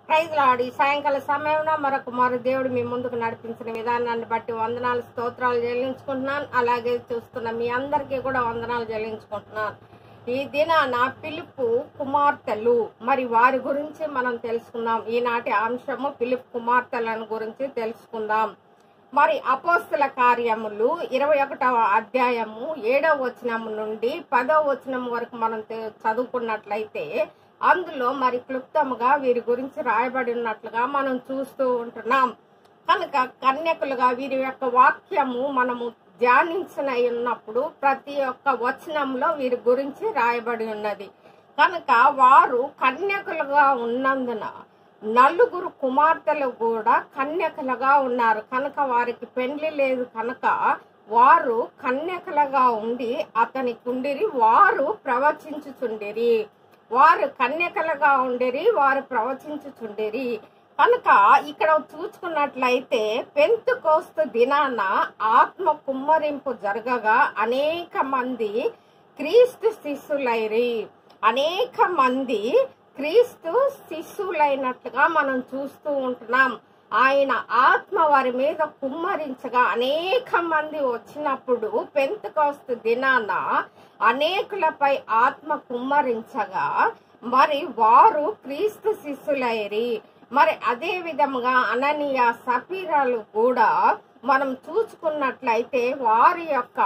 praise లాడి సాయంకాల సమయంలో మరొక మరో దేవుడు మీ ముందుకు నడిపించిన విధానాన్ని బట్టి వందనాలు స్తోత్రాలు చెల్లించుకుంటున్నాను అలాగే చూస్తున్న మీ అందరికీ కూడా వందనాలు చెల్లించుకుంటున్నాను ఈ దినాన పిలుపు కుమార్తెలు మరి వారి గురించి మనం తెలుసుకుందాం ఈనాటి అంశము పిలుపు కుమార్తెలను గురించి తెలుసుకుందాం మరి అపోస్తుల కార్యములు ఇరవై ఒకటవ అధ్యాయము ఏడవ వచనం నుండి పదవ వచనం వరకు మనం తె- చదువుకున్నట్లయితే అందులో మరి క్లుప్తముగా వీరి గురించి రాయబడి ఉన్నట్లుగా మనం చూస్తూ ఉంటున్నాం కనుక కన్యకులుగా వీరి యొక్క వాక్యము మనము ధ్యానించిన ఉన్నప్పుడు ప్రతి ఒక్క వచనంలో వీరి గురించి రాయబడి ఉన్నది కనుక వారు కన్యకులుగా ఉన్నందున నలుగురు కుమార్తెలు కూడా కన్యకలుగా ఉన్నారు కనుక వారికి పెండ్లి లేదు కనుక వారు కన్యకలుగా ఉండి అతనికి ఉండిరి వారు ప్రవచించుచుండిరి వారు కన్యకలుగా ఉండిరి వారు ప్రవచించుచుండిరి కనుక ఇక్కడ చూసుకున్నట్లయితే పెంతు కోస్తు దినాన ఆత్మ కుమ్మరింపు జరగగా అనేక మంది క్రీస్తు శిష్యులైరి అనేక మంది క్రీస్తు శిష్యులైనట్లుగా మనం చూస్తూ ఉంటున్నాం ఆయన ఆత్మ వారి మీద కుమ్మరించగా అనేక మంది వచ్చినప్పుడు పెంతుకోస్తు దినాన అనేకులపై ఆత్మ కుమ్మరించగా మరి వారు క్రీస్తు శిష్యులైరి మరి అదే విధముగా అననీయ సపీరాలు కూడా మనం చూసుకున్నట్లయితే వారి యొక్క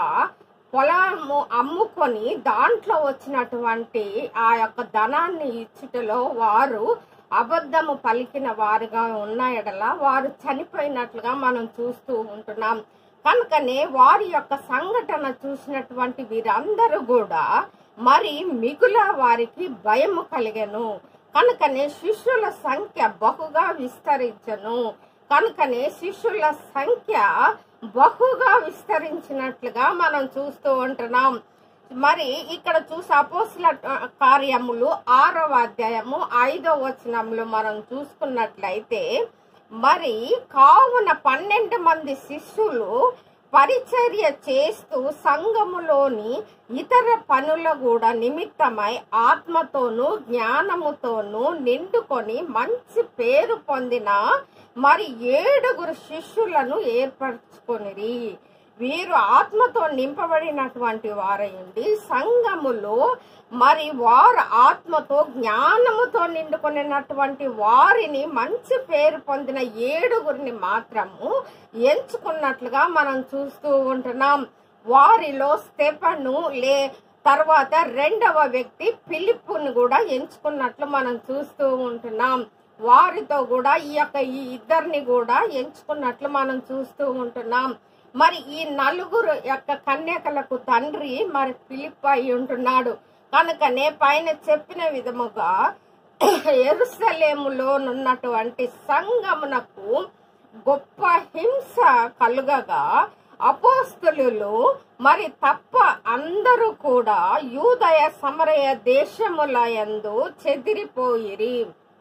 పొలము అమ్ముకొని దాంట్లో వచ్చినటువంటి ఆ యొక్క ధనాన్ని ఇచ్చుటలో వారు అబద్ధము పలికిన వారుగా ఉన్న ఎడల వారు చనిపోయినట్లుగా మనం చూస్తూ ఉంటున్నాం కనుకనే వారి యొక్క సంఘటన చూసినటువంటి వీరందరూ కూడా మరి మిగుల వారికి భయము కలిగెను కనుకనే శిష్యుల సంఖ్య బహుగా విస్తరించను కనుకనే శిష్యుల సంఖ్య బహుగా విస్తరించినట్లుగా మనం చూస్తూ ఉంటున్నాం మరి ఇక్కడ చూసి అపోస్తుల కార్యములు ఆరవ అధ్యాయము ఐదవ వచనంలో మనం చూసుకున్నట్లయితే మరి కావున పన్నెండు మంది శిష్యులు పరిచర్య చేస్తూ సంఘములోని ఇతర పనుల కూడా నిమిత్తమై ఆత్మతోనూ జ్ఞానముతోనూ నిండుకొని మంచి పేరు పొందిన మరి ఏడుగురు శిష్యులను ఏర్పరచుకొనిరి వీరు ఆత్మతో నింపబడినటువంటి వారయండి సంఘములో మరి వారు ఆత్మతో జ్ఞానముతో నిండుకొనినటువంటి వారిని మంచి పేరు పొందిన ఏడుగురిని మాత్రము ఎంచుకున్నట్లుగా మనం చూస్తూ ఉంటున్నాం వారిలో స్టెఫను లే తర్వాత రెండవ వ్యక్తి ఫిలిప్పును కూడా ఎంచుకున్నట్లు మనం చూస్తూ ఉంటున్నాం వారితో కూడా ఈ యొక్క ఈ ఇద్దరిని కూడా ఎంచుకున్నట్లు మనం చూస్తూ ఉంటున్నాం మరి ఈ నలుగురు యొక్క కన్యకలకు తండ్రి మరి ఫిలిప్ అయి ఉంటున్నాడు కనుకనే పైన చెప్పిన విధముగా ఎరుసలేములో ఉన్నటువంటి సంగమునకు గొప్ప హింస కలుగగా అపోస్తులు మరి తప్ప అందరూ కూడా యూదయ సమరయ దేశముల యందు చెదిరిపోయిరి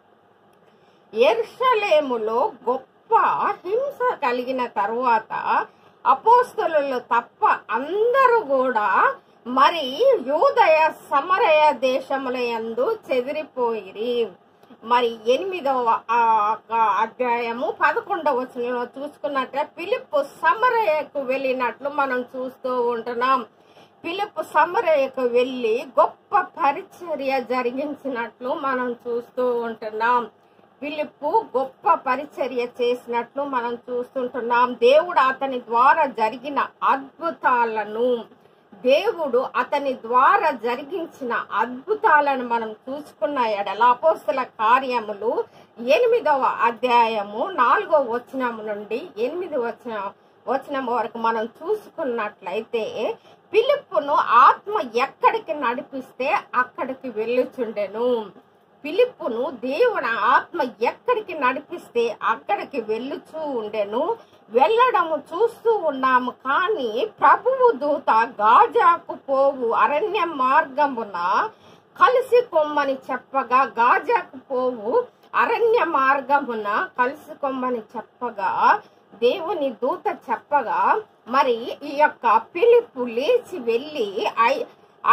ఎర్షలేములో గొప్ప హింస కలిగిన తరువాత అపోస్తలు తప్ప అందరూ కూడా మరి యూదయ సమరయ దేశముల యందు చెదిరిపోయిరి మరి ఎనిమిదవ ఆ, ఆ అధ్యాయము పదకొండవ వచనంలో చూసుకున్నట్టే పిలుపు సమరయకు వెళ్ళినట్లు మనం చూస్తూ ఉంటున్నాం పిలుపు సమరయకు వెళ్ళి గొప్ప పరిచర్య జరిగించినట్లు మనం చూస్తూ ఉంటున్నాం పిలుపు గొప్ప పరిచర్య చేసినట్లు మనం చూస్తుంటున్నాం దేవుడు అతని ద్వారా జరిగిన అద్భుతాలను దేవుడు అతని ద్వారా జరిగించిన అద్భుతాలను మనం చూసుకున్న ఎడల అపోస్తుల కార్యములు ఎనిమిదవ అధ్యాయము నాలుగవ వచనం నుండి ఎనిమిది వచన వచనం వరకు మనం చూసుకున్నట్లయితే పిలుపును ఆత్మ ఎక్కడికి నడిపిస్తే అక్కడికి వెళ్ళుచుండెను పిలుపును దేవుని ఆత్మ ఎక్కడికి నడిపిస్తే అక్కడికి వెళ్ళుచూ ఉండెను వెళ్ళడము చూస్తూ ఉన్నాము కానీ ప్రభువు దూత గాజాకు పోవు అరణ్య మార్గమున కలిసి కొమ్మని చెప్పగా గాజాకు పోవు అరణ్య మార్గమున కలిసి కొమ్మని చెప్పగా దేవుని దూత చెప్పగా మరి ఈ యొక్క పిలుపు లేచి వెళ్ళి ఐ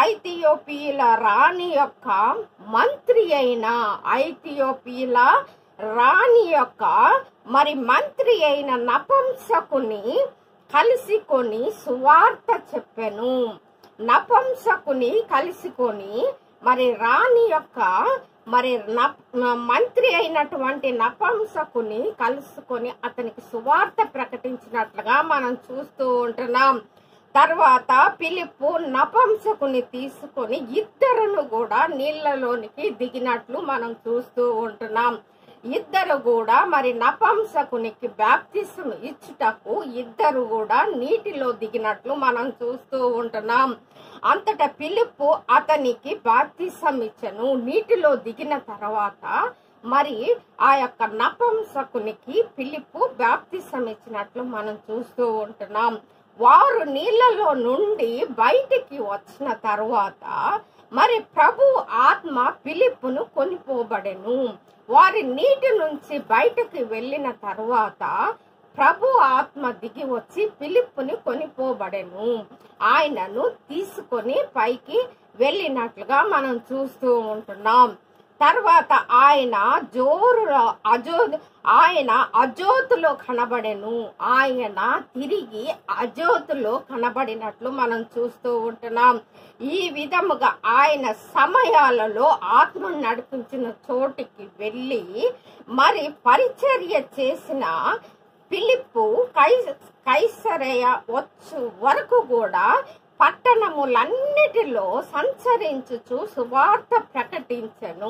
ఐథియోపియల రాణి యొక్క మంత్రి అయిన ఐథియోపియల రాణి యొక్క మరి మంత్రి అయిన నపంసకుని కలిసికొని సువార్త చెప్పెను నపంసకుని కలిసికొని మరి రాణి యొక్క మరి నప్- మంత్రి అయినటువంటి నపంసకుని కలుసుకొని అతనికి సువార్త ప్రకటించినట్లుగా మనం చూస్తూ ఉంటున్నాం తర్వాత పిలుపు నపంసకుని తీసుకొని ఇద్దరును కూడా నీళ్లలోనికి దిగినట్లు మనం చూస్తూ ఉంటున్నాం ఇద్దరు కూడా మరి నపంసకునికి బ్యాప్తిసం ఇచ్చుటకు ఇద్దరు కూడా నీటిలో దిగినట్లు మనం చూస్తూ ఉంటున్నాం అంతటా పిలుపు అతనికి బాప్తిసం ఇచ్చను నీటిలో దిగిన తర్వాత మరి ఆ యొక్క నపంసకునికి పిలుపు బాప్తిసం ఇచ్చినట్లు మనం చూస్తూ ఉంటున్నాం వారు నీళ్ళలో నుండి బయటికి వచ్చిన తర్వాత మరి ప్రభు ఆత్మ పిలుపును కొనిపోబడెను వారి నీటి నుంచి బయటకు వెళ్ళిన తర్వాత ప్రభు ఆత్మ దిగి వచ్చి పిలుపుని కొనిపోబడెను ఆయనను తీసుకొని పైకి వెళ్ళినట్లుగా మనం చూస్తూ ఉంటున్నాం తర్వాత ఆయన జోరులో అజో ఆయన అజోతులో కనబడెను ఆయన తిరిగి అజోతులో కనబడినట్లు మనం చూస్తూ ఉంటున్నాం ఈ విధముగా ఆయన సమయాలలో ఆత్మ నడిపించిన చోటికి వెళ్ళి మరి పరిచర్య చేసిన పిలిప్పు కై కైసరయ వచ్చు వరకు కూడా పట్టణములన్నిటిలో సంచరించుచు సువార్త ప్రకటించను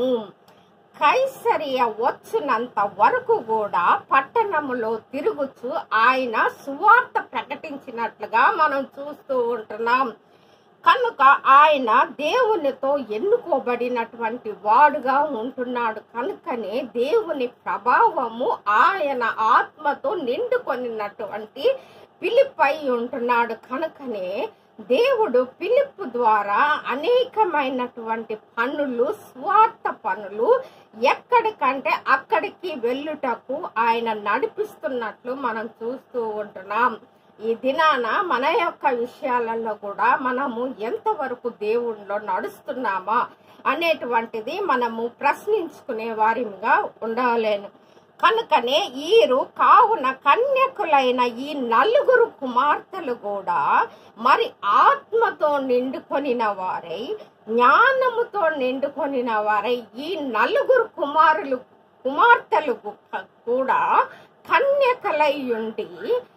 కైసరియ వచ్చినంత వరకు కూడా పట్టణములో తిరుగుచు ఆయన సువార్త ప్రకటించినట్లుగా మనం చూస్తూ ఉంటున్నాం కనుక ఆయన దేవునితో ఎన్నుకోబడినటువంటి వాడుగా ఉంటున్నాడు కనుకనే దేవుని ప్రభావము ఆయన ఆత్మతో నిండుకొనినటువంటి పిలిపై ఉంటున్నాడు కనుకనే దేవుడు పిలుపు ద్వారా అనేకమైనటువంటి పనులు స్వార్థ పనులు ఎక్కడికంటే అక్కడికి వెళ్ళుటకు ఆయన నడిపిస్తున్నట్లు మనం చూస్తూ ఉంటున్నాం ఈ దినాన మన యొక్క విషయాలలో కూడా మనము ఎంతవరకు దేవుణ్ణిలో నడుస్తున్నామా అనేటువంటిది మనము ప్రశ్నించుకునే వారిగా ఉండలేను కనుకనే ఈరు కావున కన్యకులైన ఈ నలుగురు కుమార్తెలు కూడా మరి ఆత్మతో నిండుకొనిన వారై జ్ఞానముతో నిండుకొనిన వారై ఈ నలుగురు కుమారులు కుమార్తెలు కూడా కన్యకలై ఉండి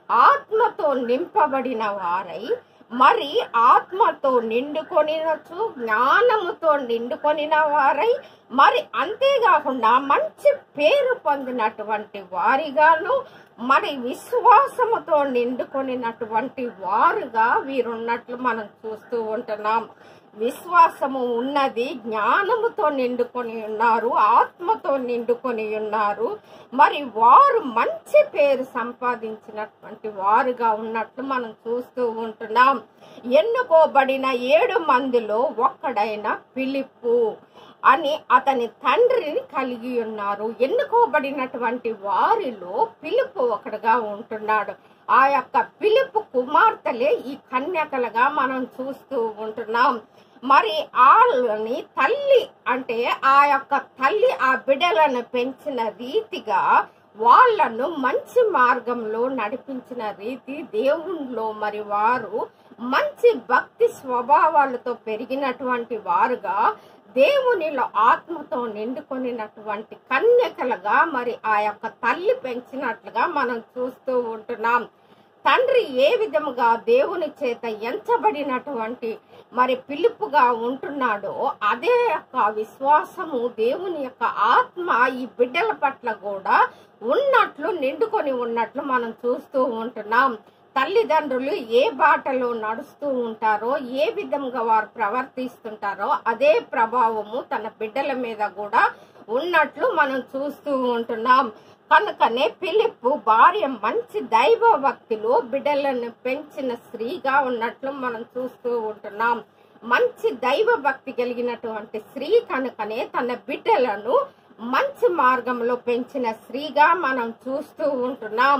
ఆత్మతో నింపబడిన వారై మరి ఆత్మతో నిండుకొనినచ్చు జ్ఞానముతో నిండుకొనిన వారై మరి అంతేకాకుండా మంచి పేరు పొందినటువంటి వారిగాను మరి విశ్వాసముతో నిండుకొనినటువంటి వారుగా వీరున్నట్లు మనం చూస్తూ ఉంటున్నాం విశ్వాసము ఉన్నది జ్ఞానముతో నిండుకొని ఉన్నారు ఆత్మతో నిండుకొని ఉన్నారు మరి వారు మంచి పేరు సంపాదించినటువంటి వారుగా ఉన్నట్లు మనం చూస్తూ ఉంటున్నాం ఎన్నుకోబడిన ఏడు మందిలో ఒక్కడైన పిలిప్పు అని అతని తండ్రిని కలిగి ఉన్నారు ఎన్నుకోబడినటువంటి వారిలో పిలుపు ఒకడుగా ఉంటున్నాడు ఆ యొక్క పిలుపు కుమార్తెలే ఈ కన్యకలుగా మనం చూస్తూ ఉంటున్నాం మరి వాళ్ళని తల్లి అంటే ఆ యొక్క తల్లి ఆ బిడ్డలను పెంచిన రీతిగా వాళ్ళను మంచి మార్గంలో నడిపించిన రీతి దేవునిలో మరి వారు మంచి భక్తి స్వభావాలతో పెరిగినటువంటి వారుగా దేవునిలో ఆత్మతో నిండుకొనినటువంటి కన్యకలుగా మరి ఆ యొక్క తల్లి పెంచినట్లుగా మనం చూస్తూ ఉంటున్నాం తండ్రి ఏ విధముగా దేవుని చేత ఎంచబడినటువంటి మరి పిలుపుగా ఉంటున్నాడో అదే యొక్క విశ్వాసము దేవుని యొక్క ఆత్మ ఈ బిడ్డల పట్ల కూడా ఉన్నట్లు నిండుకొని ఉన్నట్లు మనం చూస్తూ ఉంటున్నాం తల్లిదండ్రులు ఏ బాటలో నడుస్తూ ఉంటారో ఏ విధంగా వారు ప్రవర్తిస్తుంటారో అదే ప్రభావము తన బిడ్డల మీద కూడా ఉన్నట్లు మనం చూస్తూ ఉంటున్నాం కనుకనే పిలిప్పు భార్య మంచి దైవ భక్తిలో బిడ్డలను పెంచిన స్త్రీగా ఉన్నట్లు మనం చూస్తూ ఉంటున్నాం మంచి దైవ భక్తి కలిగినటువంటి స్త్రీ కనుకనే తన బిడ్డలను మంచి మార్గంలో పెంచిన స్త్రీగా మనం చూస్తూ ఉంటున్నాం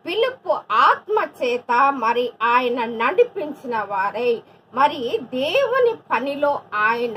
పిలుపు ఆత్మ చేత మరి ఆయన నడిపించిన వారై మరి దేవుని పనిలో ఆయన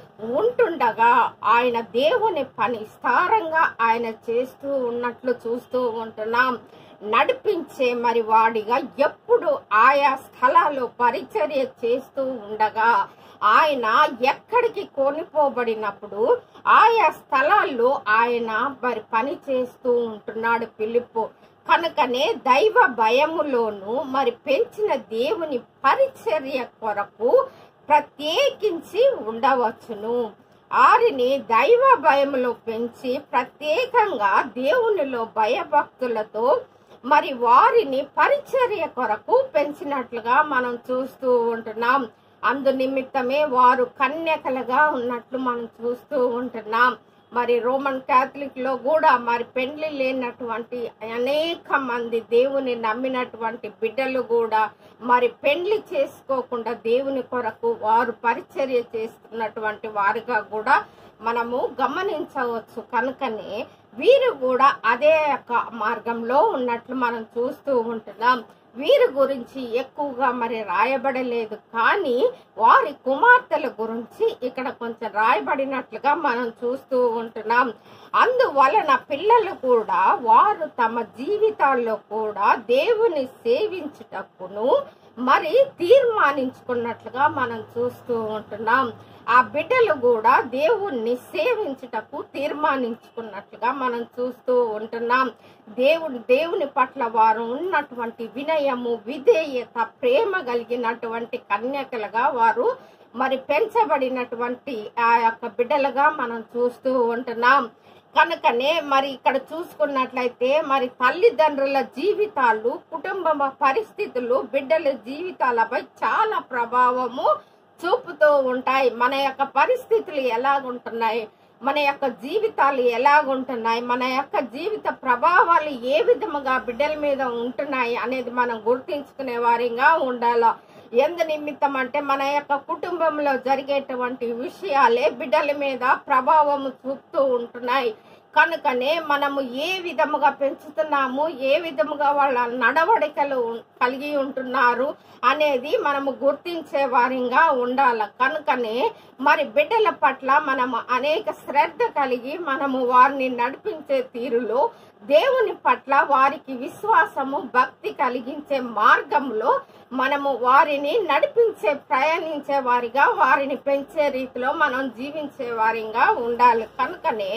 ఉంటుండగా ఆయన దేవుని పని స్థారంగా ఆయన చేస్తూ ఉన్నట్లు చూస్తూ ఉంటున్నాం నడిపించే మరి వాడిగా ఎప్పుడు ఆయా స్థలాల్లో పరిచర్య చేస్తూ ఉండగా ఆయన ఎక్కడికి కొనిపోబడినప్పుడు ఆయా స్థలాల్లో ఆయన మరి పని చేస్తూ ఉంటున్నాడు పిలుపు కనుకనే దైవ భయములోను మరి పెంచిన దేవుని పరిచర్య కొరకు ప్రత్యేకించి ఉండవచ్చును వారిని దైవ భయములో పెంచి ప్రత్యేకంగా దేవునిలో భయభక్తులతో మరి వారిని పరిచర్య కొరకు పెంచినట్లుగా మనం చూస్తూ ఉంటున్నాం అందు నిమిత్తమే వారు కన్యకలుగా ఉన్నట్లు మనం చూస్తూ ఉంటున్నాం మరి రోమన్ క్యాథలిక్ లో కూడా మరి పెండ్లి లేనటువంటి అనేక మంది దేవుని నమ్మినటువంటి బిడ్డలు కూడా మరి పెండ్లి చేసుకోకుండా దేవుని కొరకు వారు పరిచర్య చేస్తున్నటువంటి వారుగా కూడా మనము గమనించవచ్చు కనుకనే వీరు కూడా అదే యొక్క మార్గంలో ఉన్నట్లు మనం చూస్తూ ఉంటున్నాం వీరి గురించి ఎక్కువగా మరి రాయబడలేదు కానీ వారి కుమార్తెల గురించి ఇక్కడ కొంచెం రాయబడినట్లుగా మనం చూస్తూ ఉంటున్నాం అందువలన పిల్లలు కూడా వారు తమ జీవితాల్లో కూడా దేవుని సేవించుటకును మరి తీర్మానించుకున్నట్లుగా మనం చూస్తూ ఉంటున్నాం ఆ బిడ్డలు కూడా దేవుణ్ణి సేవించుటకు తీర్మానించుకున్నట్లుగా మనం చూస్తూ ఉంటున్నాం దేవుడు దేవుని పట్ల వారు ఉన్నటువంటి వినయము విధేయత ప్రేమ కలిగినటువంటి కన్యకలుగా వారు మరి పెంచబడినటువంటి ఆ యొక్క బిడ్డలుగా మనం చూస్తూ ఉంటున్నాం కనుకనే మరి ఇక్కడ చూసుకున్నట్లయితే మరి తల్లిదండ్రుల జీవితాలు కుటుంబ పరిస్థితులు బిడ్డల జీవితాలపై చాలా ప్రభావము చూపుతూ ఉంటాయి మన యొక్క పరిస్థితులు ఎలాగుంటున్నాయి మన యొక్క జీవితాలు ఎలాగుంటున్నాయి మన యొక్క జీవిత ప్రభావాలు ఏ విధముగా బిడ్డల మీద ఉంటున్నాయి అనేది మనం గుర్తించుకునే వారిగా ఉండాలి ఎందు నిమిత్తం అంటే మన యొక్క కుటుంబంలో జరిగేటువంటి విషయాలే బిడ్డల మీద ప్రభావం చూపుతూ ఉంటున్నాయి కనుకనే మనము ఏ విధముగా పెంచుతున్నాము ఏ విధముగా వాళ్ళ నడవడికలు కలిగి ఉంటున్నారు అనేది మనము గుర్తించే వారిగా ఉండాలి కనుకనే మరి బిడ్డల పట్ల మనము అనేక శ్రద్ధ కలిగి మనము వారిని నడిపించే తీరులో దేవుని పట్ల వారికి విశ్వాసము భక్తి కలిగించే మార్గంలో మనము వారిని నడిపించే ప్రయాణించే వారిగా వారిని పెంచే రీతిలో మనం జీవించే వారిగా ఉండాలి కనుకనే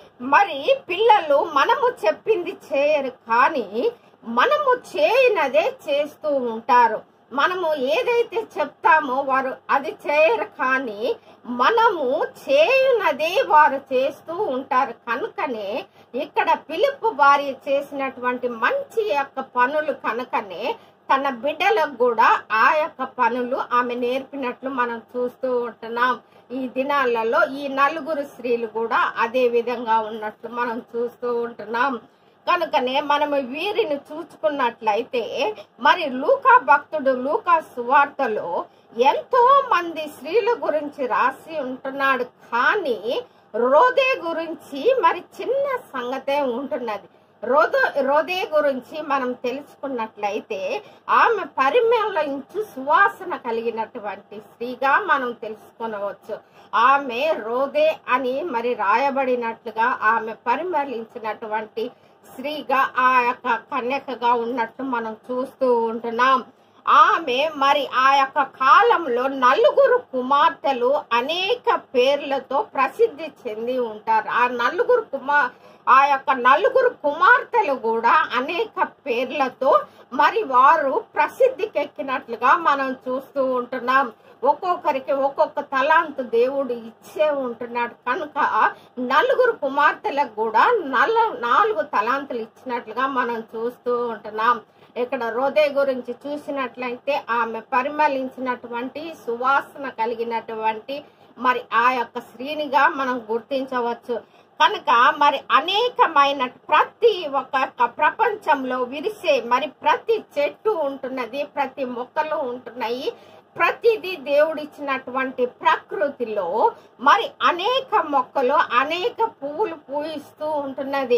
మరి పిల్లలు మనము చెప్పింది చేయరు కానీ మనము చేయనదే చేస్తూ ఉంటారు మనము ఏదైతే చెప్తామో వారు అది చేయరు కానీ మనము చేయునదే వారు చేస్తూ ఉంటారు కనుకనే ఇక్కడ పిలుపు భార్య చేసినటువంటి మంచి యొక్క పనులు కనుకనే తన బిడ్డలకు కూడా ఆ యొక్క పనులు ఆమె నేర్పినట్లు మనం చూస్తూ ఉంటున్నాం ఈ దినాలలో ఈ నలుగురు స్త్రీలు కూడా అదే విధంగా ఉన్నట్లు మనం చూస్తూ ఉంటున్నాం కనుకనే మనము వీరిని చూసుకున్నట్లయితే మరి లూకా భక్తుడు లూకా సువార్తలో ఎంతో మంది స్త్రీల గురించి రాసి ఉంటున్నాడు కానీ రోదే గురించి మరి చిన్న సంగతే ఉంటున్నది రోదో రోదే గురించి మనం తెలుసుకున్నట్లయితే ఆమె పరిమళించు సువాసన కలిగినటువంటి స్త్రీగా మనం తెలుసుకొనవచ్చు ఆమె రోదే అని మరి రాయబడినట్లుగా ఆమె పరిమళించినటువంటి స్త్రీగా ఆ యొక్క కన్యకగా ఉన్నట్టు మనం చూస్తూ ఉంటున్నాం ఆమె మరి ఆ యొక్క కాలంలో నలుగురు కుమార్తెలు అనేక పేర్లతో ప్రసిద్ధి చెంది ఉంటారు ఆ నలుగురు కుమార్ ఆ యొక్క నలుగురు కుమార్తెలు కూడా అనేక పేర్లతో మరి వారు ప్రసిద్ధికెక్కినట్లుగా మనం చూస్తూ ఉంటున్నాం ఒక్కొక్కరికి ఒక్కొక్క తలాంతు దేవుడు ఇచ్చే ఉంటున్నాడు కనుక నలుగురు కుమార్తెలకు కూడా నల్ల నాలుగు తలాంతులు ఇచ్చినట్లుగా మనం చూస్తూ ఉంటున్నాం ఇక్కడ రోదే గురించి చూసినట్లయితే ఆమె పరిమళించినటువంటి సువాసన కలిగినటువంటి మరి ఆ యొక్క శ్రీనిగా మనం గుర్తించవచ్చు కనుక మరి అనేకమైన ప్రతి ఒక్క ప్రపంచంలో విరిసే మరి ప్రతి చెట్టు ఉంటున్నది ప్రతి మొక్కలు ఉంటున్నాయి ప్రతిదీ దేవుడిచ్చినటువంటి ప్రకృతిలో మరి అనేక మొక్కలు అనేక పువ్వులు పూయిస్తూ ఉంటున్నది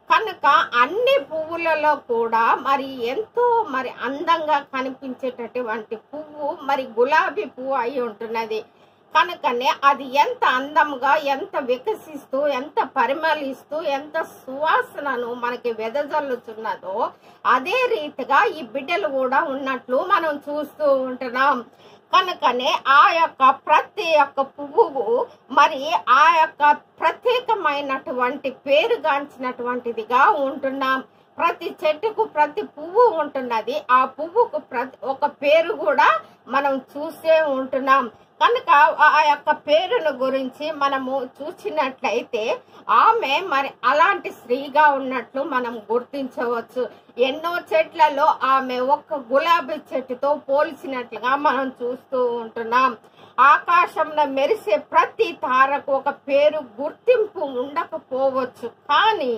కనుక అన్ని పువ్వులలో కూడా మరి ఎంతో మరి అందంగా కనిపించేటటువంటి పువ్వు మరి గులాబీ పువ్వు అయి ఉంటున్నది కనుకనే అది ఎంత అందముగా ఎంత వికసిస్తూ ఎంత పరిమళిస్తూ ఎంత సువాసనను మనకి వెదజల్లుతున్నదో అదే రీతిగా ఈ బిడ్డలు కూడా ఉన్నట్లు మనం చూస్తూ ఉంటున్నాం కనుకనే ఆ యొక్క ప్రతి ఒక్క పువ్వు మరి ఆ యొక్క ప్రత్యేకమైనటువంటి పేరుగాంచినటువంటిదిగా ఉంటున్నాం ప్రతి చెట్టుకు ప్రతి పువ్వు ఉంటున్నది ఆ పువ్వుకు ప్రతి ఒక పేరు కూడా మనం చూసే ఉంటున్నాం కనుక ఆ యొక్క పేరును గురించి మనము చూసినట్లయితే ఆమె మరి అలాంటి స్త్రీగా ఉన్నట్లు మనం గుర్తించవచ్చు ఎన్నో చెట్లలో ఆమె ఒక్క గులాబీ చెట్టుతో పోల్చినట్లుగా మనం చూస్తూ ఉంటున్నాం ఆకాశంలో మెరిసే ప్రతి తారకు ఒక పేరు గుర్తింపు ఉండకపోవచ్చు కానీ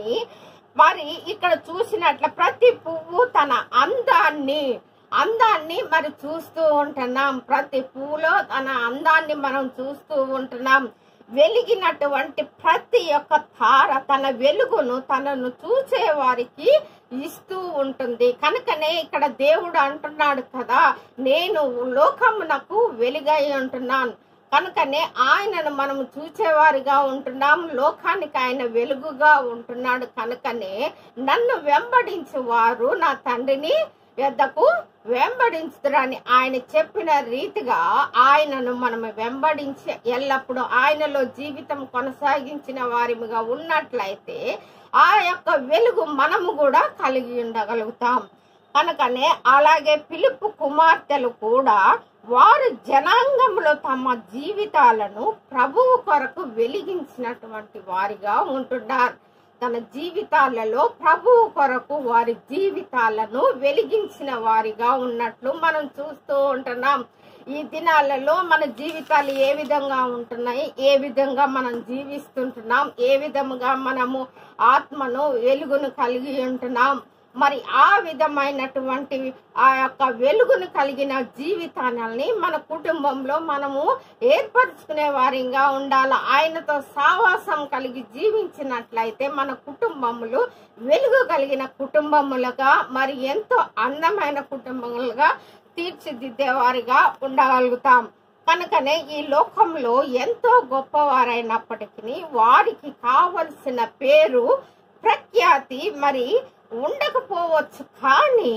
మరి ఇక్కడ చూసినట్ల ప్రతి పువ్వు తన అందాన్ని అందాన్ని మరి చూస్తూ ఉంటున్నాం ప్రతి పువ్వులో తన అందాన్ని మనం చూస్తూ ఉంటున్నాం వెలిగినటువంటి ప్రతి ఒక్క తార తన వెలుగును తనను చూసే వారికి ఇస్తూ ఉంటుంది కనుకనే ఇక్కడ దేవుడు అంటున్నాడు కదా నేను లోకమునకు వెలుగై ఉంటున్నాను కనుకనే ఆయనను మనము చూచేవారిగా ఉంటున్నాం లోకానికి ఆయన వెలుగుగా ఉంటున్నాడు కనుకనే నన్ను వెంబడించే వారు నా తండ్రిని యొద్దకు వెంబడించుతారని ఆయన చెప్పిన రీతిగా ఆయనను మనం వెంబడించి ఎల్లప్పుడూ ఆయనలో జీవితం కొనసాగించిన వారిగా ఉన్నట్లయితే ఆ యొక్క వెలుగు మనము కూడా కలిగి ఉండగలుగుతాం కనుకనే అలాగే పిలుపు కుమార్తెలు కూడా వారు జనాంగంలో తమ జీవితాలను ప్రభువు కొరకు వెలిగించినటువంటి వారిగా ఉంటున్నారు తన జీవితాలలో ప్రభువు కొరకు వారి జీవితాలను వెలిగించిన వారిగా ఉన్నట్లు మనం చూస్తూ ఉంటున్నాం ఈ దినాలలో మన జీవితాలు ఏ విధంగా ఉంటున్నాయి ఏ విధంగా మనం జీవిస్తుంటున్నాం ఏ విధముగా మనము ఆత్మను వెలుగును కలిగి ఉంటున్నాం మరి ఆ విధమైనటువంటి ఆ యొక్క వెలుగును కలిగిన జీవితాన్ని మన కుటుంబంలో మనము ఏర్పరచుకునే వారిగా ఉండాలి ఆయనతో సావాసం కలిగి జీవించినట్లయితే మన కుటుంబములు వెలుగు కలిగిన కుటుంబములుగా మరి ఎంతో అందమైన కుటుంబములుగా తీర్చిదిద్దేవారిగా ఉండగలుగుతాం కనుకనే ఈ లోకంలో ఎంతో గొప్పవారైనప్పటికీ వారికి కావలసిన పేరు ప్రఖ్యాతి మరి ఉండకపోవచ్చు కానీ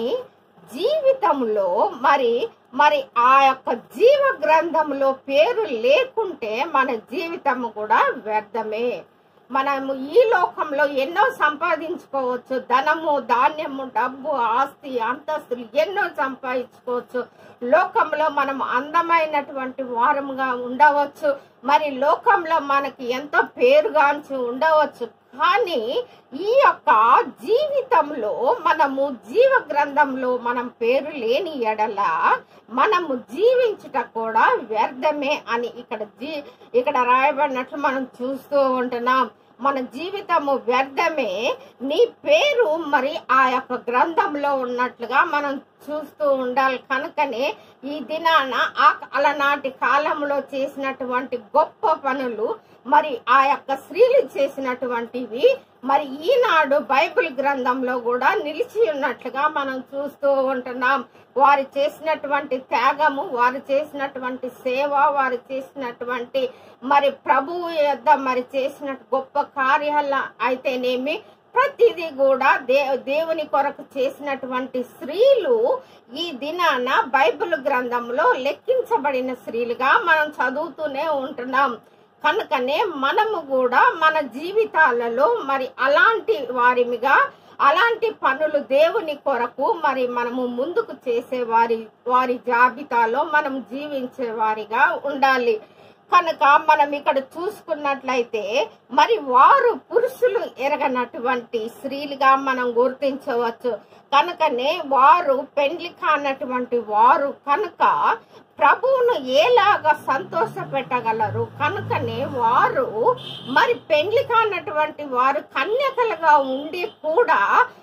జీవితంలో మరి మరి ఆ యొక్క జీవ గ్రంథంలో పేరు లేకుంటే మన జీవితం కూడా వ్యర్థమే మనము ఈ లోకంలో ఎన్నో సంపాదించుకోవచ్చు ధనము ధాన్యము డబ్బు ఆస్తి అంతస్తులు ఎన్నో సంపాదించుకోవచ్చు లోకంలో మనం అందమైనటువంటి వారముగా ఉండవచ్చు మరి లోకంలో మనకి ఎంతో పేరుగాంచి ఉండవచ్చు కానీ ఈ యొక్క జీవితంలో మనము జీవ గ్రంథంలో మనం పేరు లేని ఎడల మనము జీవించుట కూడా వ్యర్థమే అని ఇక్కడ జీ ఇక్కడ రాయబడినట్లు మనం చూస్తూ ఉంటున్నాం మన జీవితము వ్యర్థమే నీ పేరు మరి ఆ యొక్క గ్రంథంలో ఉన్నట్లుగా మనం చూస్తూ ఉండాలి కనుకనే ఈ దినాన ఆ అలనాటి కాలంలో చేసినటువంటి గొప్ప పనులు మరి ఆ యొక్క స్త్రీలు చేసినటువంటివి మరి ఈనాడు బైబిల్ గ్రంథంలో కూడా నిలిచి ఉన్నట్లుగా మనం చూస్తూ ఉంటున్నాం వారు చేసినటువంటి త్యాగము వారు చేసినటువంటి సేవ వారు చేసినటువంటి మరి ప్రభువు యొద్ద మరి చేసిన గొప్ప కార్యాల అయితేనేమి ప్రతిదీ కూడా దే దేవుని కొరకు చేసినటువంటి స్త్రీలు ఈ దినాన బైబిల్ గ్రంథంలో లెక్కించబడిన స్త్రీలుగా మనం చదువుతూనే ఉంటున్నాం కనుకనే మనము కూడా మన జీవితాలలో మరి అలాంటి వారిమిగా అలాంటి పనులు దేవుని కొరకు మరి మనము ముందుకు చేసే వారి వారి జాబితాలో మనం జీవించే వారిగా ఉండాలి కనుక మనం ఇక్కడ చూసుకున్నట్లయితే మరి వారు పురుషులు ఎరగనటువంటి స్త్రీలుగా మనం గుర్తించవచ్చు కనుకనే వారు పెండ్లి కానటువంటి వారు కనుక ప్రభువును ఏలాగా సంతోష పెట్టగలరు కనుకనే వారు మరి పెండ్లి కానటువంటి వారు కన్యకలుగా ఉండి కూడా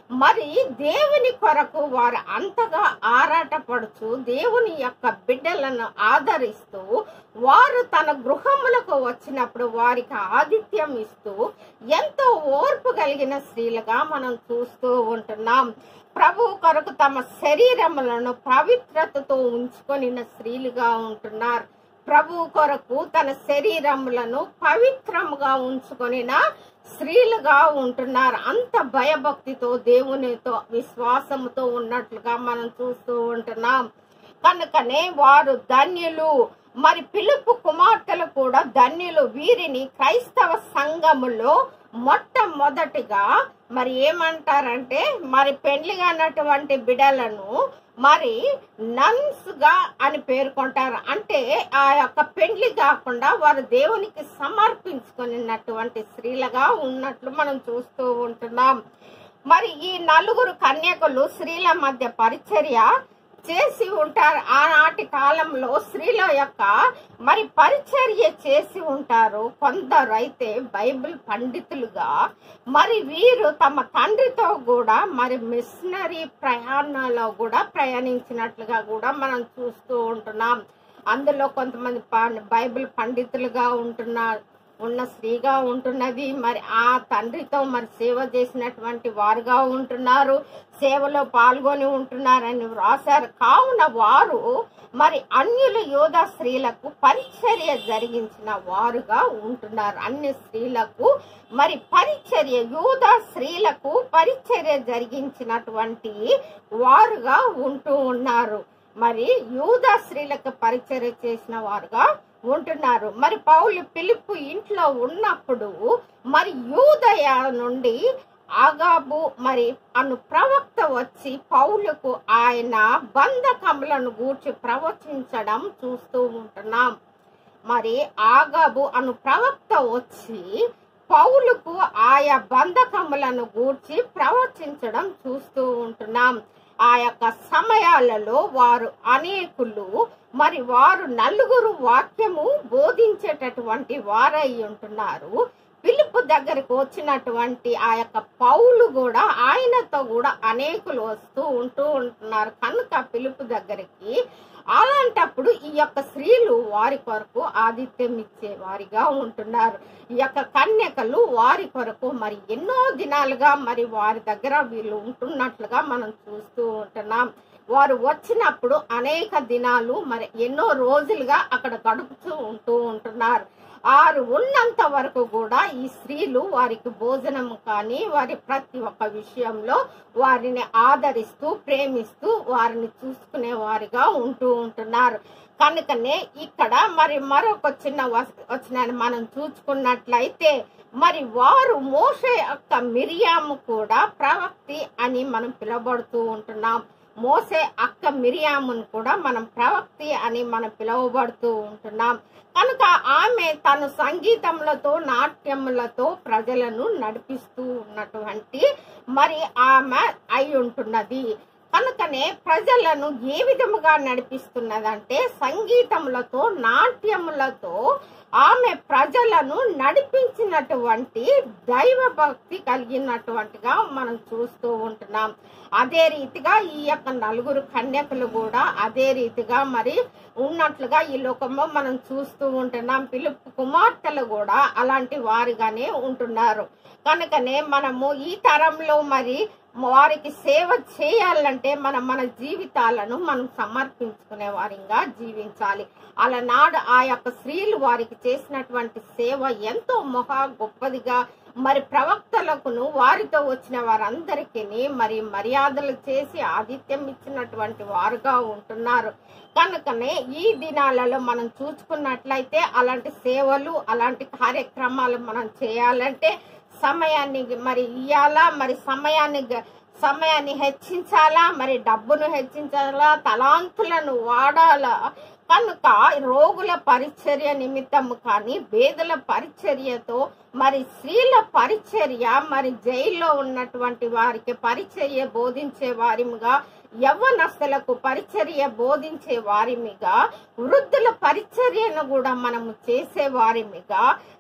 మరి దేవుని కొరకు వారు అంతగా ఆరాటపడుచు దేవుని యొక్క బిడ్డలను ఆదరిస్తూ వారు తన గృహములకు వచ్చినప్పుడు వారికి ఆతిథ్యం ఇస్తూ ఎంతో ఓర్పు కలిగిన స్త్రీలుగా మనం చూస్తూ ఉంటున్నాం ప్రభు కొరకు తమ శరీరములను పవిత్రతతో ఉంచుకొనిన స్త్రీలుగా ఉంటున్నారు ప్రభు కొరకు తన శరీరములను పవిత్రముగా ఉంచుకొనిన స్త్రీలుగా ఉంటున్నారు అంత భయభక్తితో దేవునితో విశ్వాసముతో ఉన్నట్లుగా మనం చూస్తూ ఉంటున్నాం కనుకనే వారు ధన్యులు మరి పిలుపు కుమార్తెలు కూడా ధన్యులు వీరిని క్రైస్తవ సంఘములో మొట్టమొదటిగా మరి ఏమంటారంటే మరి పెళ్లి కానటువంటి బిడలను మరి నన్స్ గా అని పేర్కొంటారు అంటే ఆ యొక్క పెళ్లి కాకుండా వారు దేవునికి సమర్పించుకున్నటువంటి స్త్రీలుగా ఉన్నట్లు మనం చూస్తూ ఉంటున్నాం మరి ఈ నలుగురు కన్యకులు స్త్రీల మధ్య పరిచర్య చేసి ఉంటారు ఆనాటి కాలంలో స్త్రీల యొక్క మరి పరిచర్య చేసి ఉంటారు కొందరు అయితే బైబిల్ పండితులుగా మరి వీరు తమ తండ్రితో కూడా మరి మిషనరీ ప్రయాణాల్లో కూడా ప్రయాణించినట్లుగా కూడా మనం చూస్తూ ఉంటున్నాం అందులో కొంతమంది ప- బైబిల్ పండితులుగా ఉంటున్నారు ఉన్న స్త్రీగా ఉంటున్నది మరి ఆ తండ్రితో మరి సేవ చేసినటువంటి వారుగా ఉంటున్నారు సేవలో పాల్గొని ఉంటున్నారని వ్రాసారు కావున వారు మరి అన్యుల యోధ స్త్రీలకు పరిచర్య జరిగించిన వారుగా ఉంటున్నారు అన్ని స్త్రీలకు మరి పరిచర్య యూద స్త్రీలకు పరిచర్య జరిగించినటువంటి వారుగా ఉంటూ ఉన్నారు మరి యూద స్త్రీలకు పరిచర్య చేసిన వారుగా ఉంటున్నారు మరి పౌలు పిలుపు ఇంట్లో ఉన్నప్పుడు మరి యూదయ నుండి ఆగాబు మరి అను ప్రవక్త వచ్చి పౌలుకు ఆయన బంధకములను గూర్చి ప్రవచించడం చూస్తూ ఉంటున్నాం మరి ఆగాబు అను ప్రవక్త వచ్చి పౌలుకు ఆయా బంధకములను గూర్చి ప్రవచించడం చూస్తూ ఉంటున్నాం ఆ యొక్క సమయాలలో వారు అనేకులు మరి వారు నలుగురు వాక్యము బోధించేటటువంటి వారై ఉంటున్నారు పిలుపు దగ్గరకు వచ్చినటువంటి ఆ యొక్క పౌలు కూడా ఆయనతో కూడా అనేకులు వస్తూ ఉంటూ ఉంటున్నారు కనుక పిలుపు దగ్గరికి అలాంటప్పుడు ఈ యొక్క స్త్రీలు వారి కొరకు ఆతిథ్యం ఇచ్చే వారిగా ఉంటున్నారు ఈ యొక్క కన్యకలు వారి కొరకు మరి ఎన్నో దినాలుగా మరి వారి దగ్గర వీళ్ళు ఉంటున్నట్లుగా మనం చూస్తూ ఉంటున్నాం వారు వచ్చినప్పుడు అనేక దినాలు మరి ఎన్నో రోజులుగా అక్కడ గడుపుతూ ఉంటూ ఉంటున్నారు వారు ఉన్నంత వరకు కూడా ఈ స్త్రీలు వారికి భోజనం కానీ వారి ప్రతి ఒక్క విషయంలో వారిని ఆదరిస్తూ ప్రేమిస్తూ వారిని చూసుకునే వారిగా ఉంటూ ఉంటున్నారు కనుకనే ఇక్కడ మరి మరొక చిన్న వస్- వచనాన్ని మనం చూసుకున్నట్లయితే మరి వారు మోషే యొక్క మిరియాము కూడా ప్రవక్తి అని మనం పిలువబడుతూ ఉంటున్నాం మోసే అక్క మిరియామును కూడా మనం ప్రవక్తి అని మనం పిలువబడుతూ ఉంటున్నాం కనుక ఆమె తను సంగీతములతో నాట్యములతో ప్రజలను నడిపిస్తూ ఉన్నటువంటి మరి ఆమె అయి ఉంటున్నది కనుకనే ప్రజలను ఏ విధముగా నడిపిస్తున్నదంటే సంగీతములతో నాట్యములతో ఆమె ప్రజలను నడిపించినటువంటి దైవ భక్తి కలిగినటువంటిగా మనం చూస్తూ ఉంటున్నాం అదే రీతిగా ఈ యొక్క నలుగురు కన్యకులు కూడా అదే రీతిగా మరి ఉన్నట్లుగా ఈ లోకంలో మనం చూస్తూ ఉంటున్నాం పిలుపు కుమార్తెలు కూడా అలాంటి వారిగానే ఉంటున్నారు కనుకనే మనము ఈ తరంలో మరి వారికి సేవ చేయాలంటే మనం మన జీవితాలను మనం సమర్పించుకునే వారిగా జీవించాలి అలనాడు ఆ యొక్క స్త్రీలు వారికి చేసినటువంటి సేవ ఎంతో మహా గొప్పదిగా మరి ప్రవక్తలకును వారితో వచ్చిన వారందరికీ మరి మర్యాదలు చేసి ఆతిథ్యం ఇచ్చినటువంటి వారుగా ఉంటున్నారు కనుకనే ఈ దినాలలో మనం చూసుకున్నట్లయితే అలాంటి సేవలు అలాంటి కార్యక్రమాలు మనం చేయాలంటే సమయాన్ని మరి ఇయ్యాలా మరి సమయాన్ని గ- సమయాన్ని హెచ్చించాలా మరి డబ్బును హెచ్చించాలా తలాంతులను వాడాలా కనుక రోగుల పరిచర్య నిమిత్తము కానీ పేదల పరిచర్యతో మరి స్త్రీల పరిచర్య మరి జైల్లో ఉన్నటువంటి వారికి పరిచర్య బోధించే వారిగా యవ్వనస్తులకు పరిచర్య బోధించే వారిమిగా వృద్ధుల పరిచర్యను కూడా మనము చేసే వారిమిగా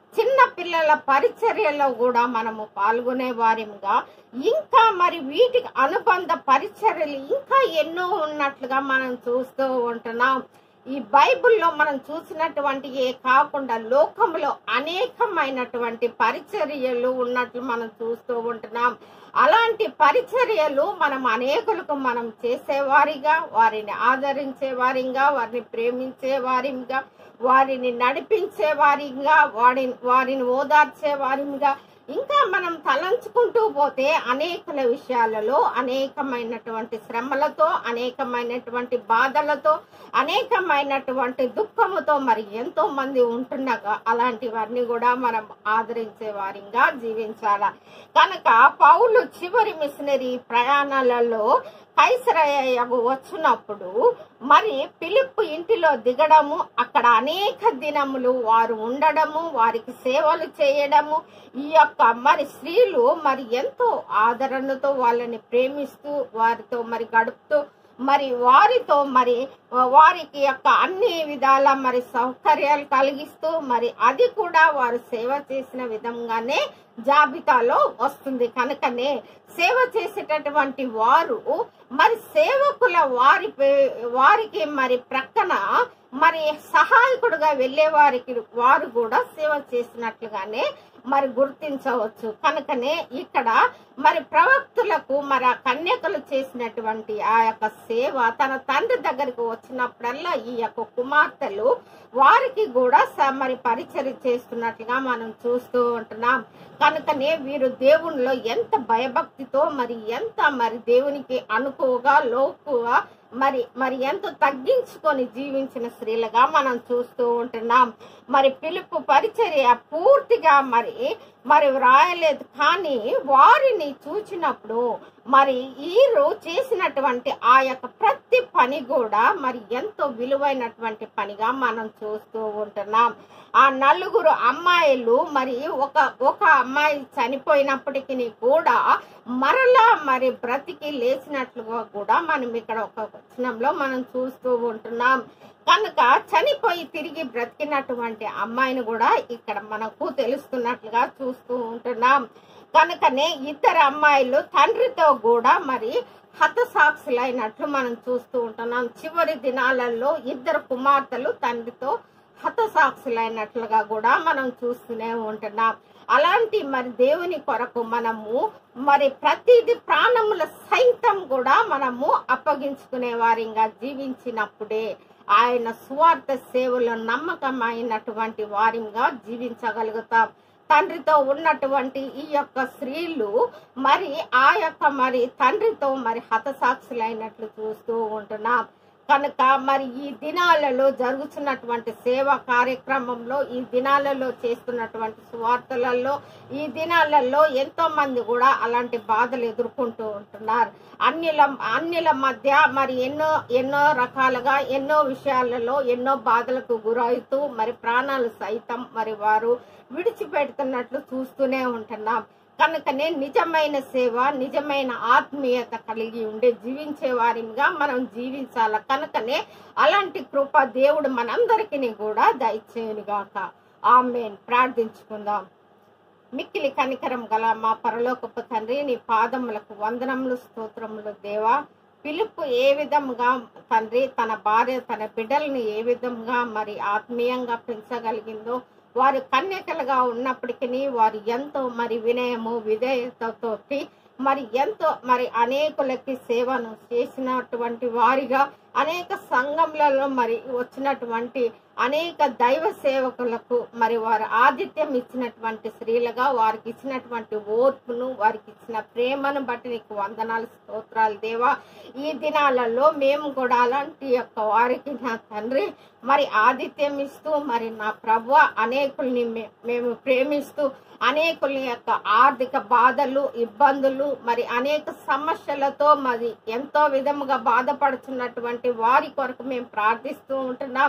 చిన్న పిల్లల పరిచర్యలో కూడా మనము పాల్గొనే వారిగా ఇంకా మరి వీటికి అనుబంధ పరిచర్యలు ఇంకా ఎన్నో ఉన్నట్లుగా మనం చూస్తూ ఉంటున్నాం ఈ బైబిల్లో మనం చూసినటువంటి ఏ కాకుండా లోకంలో అనేకమైనటువంటి పరిచర్యలు ఉన్నట్లు మనం చూస్తూ ఉంటున్నాం అలాంటి పరిచర్యలు మనం అనేకులకు మనం చేసేవారిగా వారిని ఆదరించే వారిగా వారిని ప్రేమించే వారిగా వారిని నడిపించే వారిగా వారి వారిని ఓదార్చే వారిగా ఇంకా మనం తలంచుకుంటూ పోతే అనేకల విషయాలలో అనేకమైనటువంటి శ్రమలతో అనేకమైనటువంటి బాధలతో అనేకమైనటువంటి దుఃఖముతో మరి ఎంతో మంది ఉంటుండగా అలాంటివన్నీ కూడా మనం ఆదరించే వారిగా జీవించాల కనుక పౌలు చివరి మిషనరీ ప్రయాణాలలో కైసరయ్యకు వచ్చినప్పుడు మరి పిలుపు ఇంటిలో దిగడము అక్కడ అనేక దినములు వారు ఉండడము వారికి సేవలు చేయడము ఈ యొక్క మరి స్త్రీలు మరి ఎంతో ఆదరణతో వాళ్ళని ప్రేమిస్తూ వారితో మరి గడుపుతూ మరి వారితో మరి వారికి యొక్క అన్ని విధాల మరి సౌకర్యాలు కలిగిస్తూ మరి అది కూడా వారు సేవ చేసిన విధంగానే జాబితాలో వస్తుంది కనుకనే సేవ చేసేటటువంటి వారు మరి సేవకుల వారి పే- వారికి మరి ప్రక్కన మరి సహాయకుడుగా వెళ్ళే వారికి వారు కూడా సేవ చేసినట్లుగానే మరి గుర్తించవచ్చు కనుకనే ఇక్కడ మరి ప్రవక్తులకు మరి ఆ కన్యకలు చేసినటువంటి ఆ యొక్క సేవ తన తండ్రి దగ్గరికి వచ్చినప్పుడల్లా ఈ యొక్క కుమార్తెలు వారికి కూడా స- మరి పరిచయం చేస్తున్నట్లుగా మనం చూస్తూ ఉంటున్నాం కనుకనే వీరు దేవునిలో ఎంత భయభక్తితో మరి ఎంత మరి దేవునికి అనుకువగా లోకుగా మరి మరి ఎంత తగ్గించుకొని జీవించిన స్త్రీలుగా మనం చూస్తూ ఉంటున్నాం మరి పిలుపు పరిచర్య పూర్తిగా మరి మరి వ్రాయలేదు కానీ వారిని చూచినప్పుడు మరి వీరు చేసినటువంటి ఆ యొక్క ప్రతి పని కూడా మరి ఎంతో విలువైనటువంటి పనిగా మనం చూస్తూ ఉంటున్నాం ఆ నలుగురు అమ్మాయిలు మరి ఒక ఒక అమ్మాయి చనిపోయినప్పటికీ కూడా మరలా మరి బ్రతికి లేచినట్లుగా కూడా మనం ఇక్కడ ఒక వచనంలో మనం చూస్తూ ఉంటున్నాం కనుక చనిపోయి తిరిగి బ్రతికినటువంటి అమ్మాయిని కూడా ఇక్కడ మనకు తెలుస్తున్నట్లుగా చూస్తూ ఉంటున్నాం కనుకనే ఇద్దరు అమ్మాయిలు తండ్రితో కూడా మరి హతసాక్షులైనట్లు మనం చూస్తూ ఉంటున్నాం చివరి దినాలలో ఇద్దరు కుమార్తెలు తండ్రితో హతసాక్షులైనట్లుగా కూడా మనం చూస్తూనే ఉంటున్నాం అలాంటి మరి దేవుని కొరకు మనము మరి ప్రతిది ప్రాణముల సైతం కూడా మనము అప్పగించుకునే వారిగా జీవించినప్పుడే ఆయన సువార్త సేవలో నమ్మకమైనటువంటి వారిగా జీవించగలుగుతాం తండ్రితో ఉన్నటువంటి ఈ యొక్క స్త్రీలు మరి ఆ యొక్క మరి తండ్రితో మరి హతసాక్షులైనట్లు చూస్తూ ఉంటున్నాం కనుక మరి ఈ దినాలలో జరుగుతున్నటువంటి సేవా కార్యక్రమంలో ఈ దినాలలో చేస్తున్నటువంటి సువార్తలలో ఈ దినాలలో ఎంతో మంది కూడా అలాంటి బాధలు ఎదుర్కొంటూ ఉంటున్నారు అన్యుల అన్యుల మధ్య మరి ఎన్నో ఎన్నో రకాలుగా ఎన్నో విషయాలలో ఎన్నో బాధలకు గురవుతూ మరి ప్రాణాలు సైతం మరి వారు విడిచిపెడుతున్నట్లు చూస్తూనే ఉంటున్నాం కనుకనే నిజమైన సేవ నిజమైన ఆత్మీయత కలిగి ఉండే జీవించే వారిగా మనం జీవించాల కనుకనే అలాంటి కృప దేవుడు మనందరికీ కూడా దయచేయునుగాక ఆమెన్ ప్రార్థించుకుందాం మిక్కిలి కనికరం గల మా పరలోకపు తండ్రి నీ పాదములకు వందనములు స్తోత్రములు దేవా పిలుపు ఏ విధంగా తండ్రి తన భార్య తన బిడ్డల్ని ఏ విధంగా మరి ఆత్మీయంగా పెంచగలిగిందో వారు కన్యకలుగా ఉన్నప్పటికీ వారు ఎంతో మరి వినయము విధేయతతోటి మరి ఎంతో మరి అనేకులకి సేవను చేసినటువంటి వారిగా అనేక సంఘములలో మరి వచ్చినటువంటి అనేక దైవ సేవకులకు మరి వారు ఆతిథ్యం ఇచ్చినటువంటి స్త్రీలుగా వారికి ఇచ్చినటువంటి ఓర్పును వారికి ఇచ్చిన ప్రేమను బట్టి నీకు వందనాలు స్తోత్రాలు దేవా ఈ దినాలలో మేము కూడా అలాంటి యొక్క వారికి నా తండ్రి మరి ఆతిథ్యం ఇస్తూ మరి నా ప్రభు అనేకుల్ని మే- మేము ప్రేమిస్తూ అనేకుల యొక్క ఆర్థిక బాధలు ఇబ్బందులు మరి అనేక సమస్యలతో మరి ఎంతో విధముగా బాధపడుతున్నటువంటి వారి కొరకు మేము ప్రార్థిస్తూ ఉంటున్నాం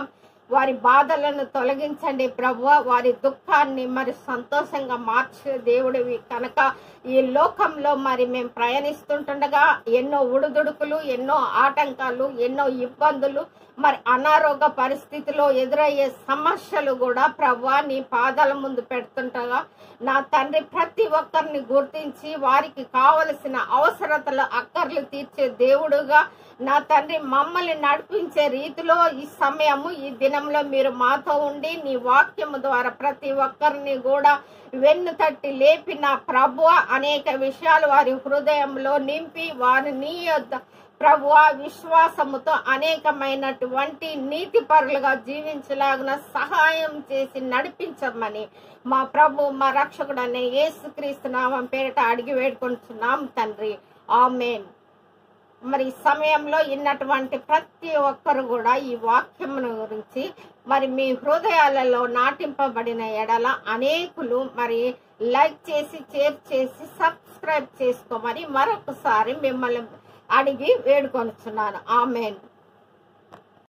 వారి బాధలను తొలగించండి ప్రభు వారి దుఃఖాన్ని మరి సంతోషంగా మార్చే దేవుడివి కనుక ఈ లోకంలో మరి మేము ప్రయాణిస్తుంటుండగా ఎన్నో ఉడుదుడుకులు ఎన్నో ఆటంకాలు ఎన్నో ఇబ్బందులు మరి అనారోగ్య పరిస్థితిలో ఎదురయ్యే సమస్యలు కూడా ప్రభు నీ పాదాల ముందు పెడుతుంటగా నా తండ్రి ప్రతి ఒక్కరిని గుర్తించి వారికి కావలసిన అవసరతలు అక్కర్లు తీర్చే దేవుడుగా నా తండ్రి మమ్మల్ని నడిపించే రీతిలో ఈ సమయము ఈ దినంలో మీరు మాతో ఉండి నీ వాక్యము ద్వారా ప్రతి ఒక్కరిని కూడా వెన్ను తట్టి లేపి నా ప్రభు అనేక విషయాలు వారి హృదయంలో నింపి వారి నీ యొద్ద ప్రభువ విశ్వాసముతో అనేకమైనటువంటి నీతి పరులుగా జీవించలాగిన సహాయం చేసి నడిపించమని మా ప్రభు మా రక్షకుడు అనే యేసుక్రీస్తు నామం పేరిట అడిగి వేడుకుంటున్నాం తండ్రి ఆమెన్ మరి ఈ సమయంలో ఇన్నటువంటి ప్రతి ఒక్కరు కూడా ఈ వాక్యమును గురించి మరి మీ హృదయాలలో నాటింపబడిన ఎడల అనేకులు మరి లైక్ చేసి షేర్ చేసి సబ్స్క్రైబ్ చేసుకోమని మరొకసారి మిమ్మల్ని అడిగి వేడుకొనుచున్నాను ఆమెన్